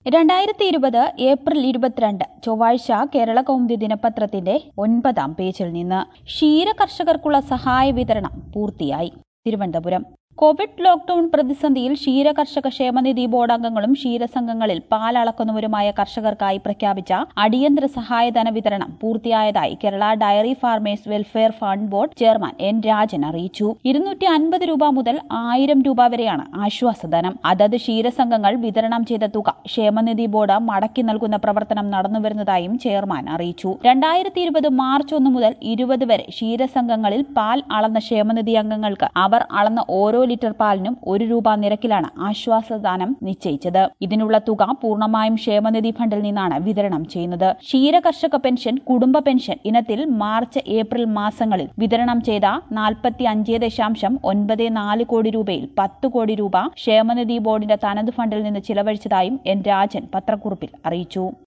രണ്ടായിരത്തി ഇരുപത് ഏപ്രിൽ ഇരുപത്തിരണ്ട് ചൊവ്വാഴ്ച കേരള കൗമുദി ദിനപത്രത്തിന്റെ ഒൻപതാം പേജിൽ നിന്ന് ക്ഷീര കർഷകർക്കുള്ള സഹായ വിതരണം പൂർത്തിയായി തിരുവനന്തപുരം കോവിഡ് ലോക്ഡൌൺ പ്രതിസന്ധിയിൽ ക്ഷീര കർഷക ക്ഷേമനിധി ബോർഡ് അംഗങ്ങളും ക്ഷീരസംഘങ്ങളിൽ പാൽ അളക്കുന്നവരുമായ കർഷകർക്കായി പ്രഖ്യാപിച്ച അടിയന്തര സഹായധന വിതരണം പൂർത്തിയായതായി Kerala dairy farmers welfare fund board chairman N Rajan അറിയിച്ചു ഇരുന്നൂറ്റി അൻപത് രൂപ മുതൽ ആയിരം രൂപ വരെയാണ് ആശ്വാസധനം അതത് ക്ഷീരസംഘങ്ങൾ വിതരണം ചെയ്ത തുക ക്ഷേമനിധി ബോർഡ് മടക്കി നൽകുന്ന പ്രവർത്തനം നടന്നുവരുന്നതായും ചെയർമാൻ അറിയിച്ചു രണ്ടായിരത്തി ഇരുപത് മാർച്ച് ഒന്ന് മുതൽ ഇരുപത് വരെ ക്ഷീരസംഘങ്ങളിൽ പാൽ അളന്ന ക്ഷേമനിധി അംഗങ്ങൾക്ക് അവർ അളന്ന ഓരോ ലിറ്റർ പാലിനും ഒരു രൂപ നിരക്കിലാണ് ആശ്വാസദാനം നിശ്ചയിച്ചത് ഇതിനുള്ള തുക പൂർണ്ണമായും ക്ഷേമനിധി ഫണ്ടിൽ നിന്നാണ് വിതരണം ചെയ്യുന്നത് ക്ഷീര കർഷക പെൻഷൻ കുടുംബ പെൻഷൻ ഇനത്തിൽ മാർച്ച് ഏപ്രിൽ മാസങ്ങളിൽ വിതരണം ചെയ്ത നാൽപ്പത്തി അഞ്ച് ദശാംശം ഒൻപത് നാല് കോടി രൂപയിൽ പത്ത് കോടി രൂപ ക്ഷേമനിധി ബോർഡിന്റെ തനത് ഫണ്ടിൽ നിന്ന് ചിലവഴിച്ചതായും എൻ രാജൻ പത്രക്കുറിപ്പിൽ അറിയിച്ചു